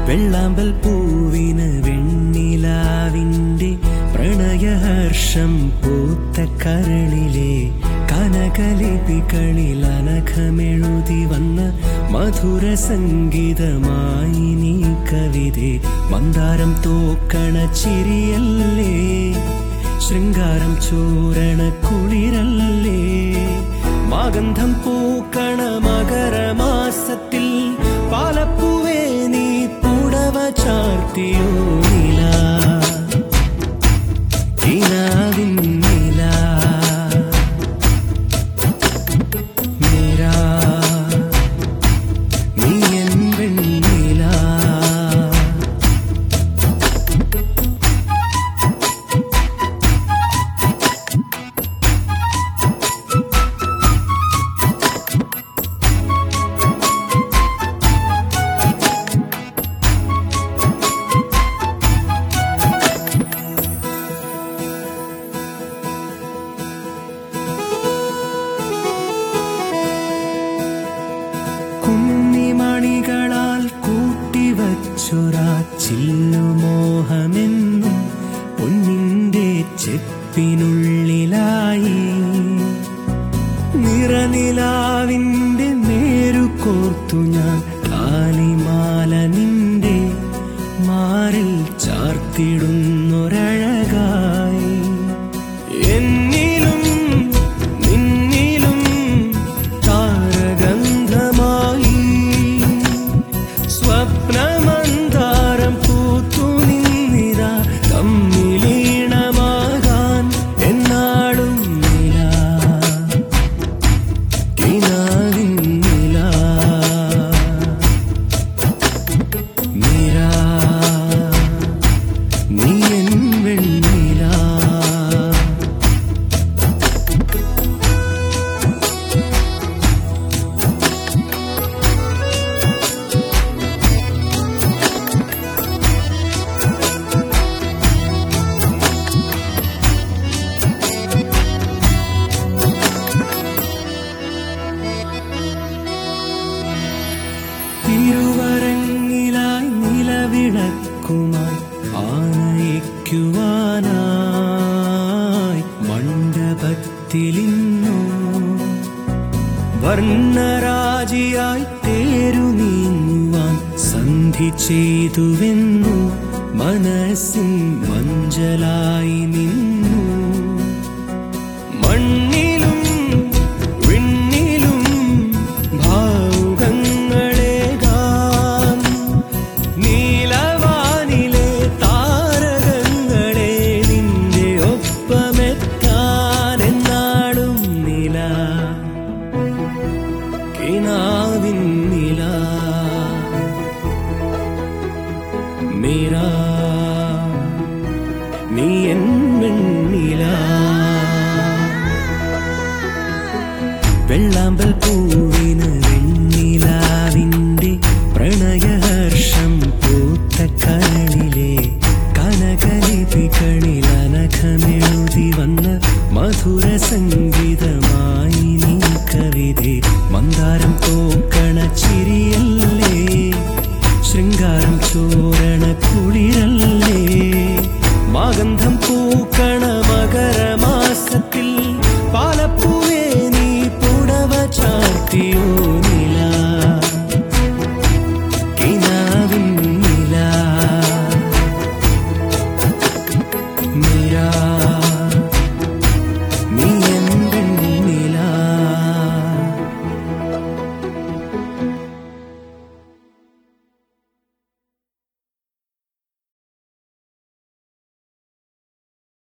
വെള്ളാമ്പൽ പൂവിന് വെണ്ണിലാവിൻ്റെ പ്രണയഹർഷം പൂത്ത കരളിലെ കനകലിപികളിൽ അനഘമെഴുതി വന്ന മധുര സംഗീതമായി നീ കവിതേ മന്ദാരം തോക്കണ ചിരിയല്ലേ ശൃംഗാരം ചോരണ കുളിരല്ലേ മാഗന്ധം പൂക്കണ മകരമാസത്തിൽ പാലപ്പൂവേ നീ പുടവ ചാർത്തിയോ നില കിനാവിൻ നില മീരാ നീ എൻ വെണ്ണില കുന്നിമണികളാൽ കൂട്ടിവച്ചൊരാ ചില്ലുമോഹമെന്നും പൊന്നിന്റെ ചെപ്പിനുള്ളിലായി നിറനിലാവിന്റെ നേരു കോർത്തു ഞാൻ കാലിമാല നിന്റെ മാറിൽ ചാർത്തിടുന്നൊരഴകായി എന്നിലും നിന്നിലും താരഗന്ധമായി സ്വപ്നമന്താരം പൂത്തു നിന്നിരാ തമ്മിലീണമാകാൻ എന്നാളും നില കിനാവിൻ നില മീരാ നീ എൻ വെണ്ണില തിരുവരങ്ങിലായി നിലവിളക്കുമായി ആനയിക്കുവാനായി മണ്ഡപത്തിലിന്നു വർണ്ണരാജിയായി തേരു നീങ്ങുവാൻ സന്ധി ചെയ്തുവെന്നു മനസ്സിൻ മഞ്ചലായി നിന്നു മണ്ണിലും വിണ്ണിലും ഭാവുകങ്ങളേകാം നീലവാനിലെ താരകങ്ങളെ നിന്റെ ഒപ്പമെത്താൻ എന്നാളും നില കിനാവിൻ നില മീരാ നീ എൻ വെണ്ണില വെള്ളാമ്പൽ പൂവിന് വെണ്ണിലാവിൻ്റെ പ്രണയഹർഷം പൂത്ത കരളിലെ കനകലിപികളിൽ അനഘമെഴുതി വന്ന മധുര സംഗീതമായി നീ കവിതേ മന്ദാരം തോക്കണ ചിരിയല്ലേ ശൃംഗാരം ചോരണ കുളിരല്ലേ മാഗന്ധം പൂക്കണ മകരമാസത്തിൽ പാലപ്പൂവേ നീ പുടവ ചാർത്തിയോ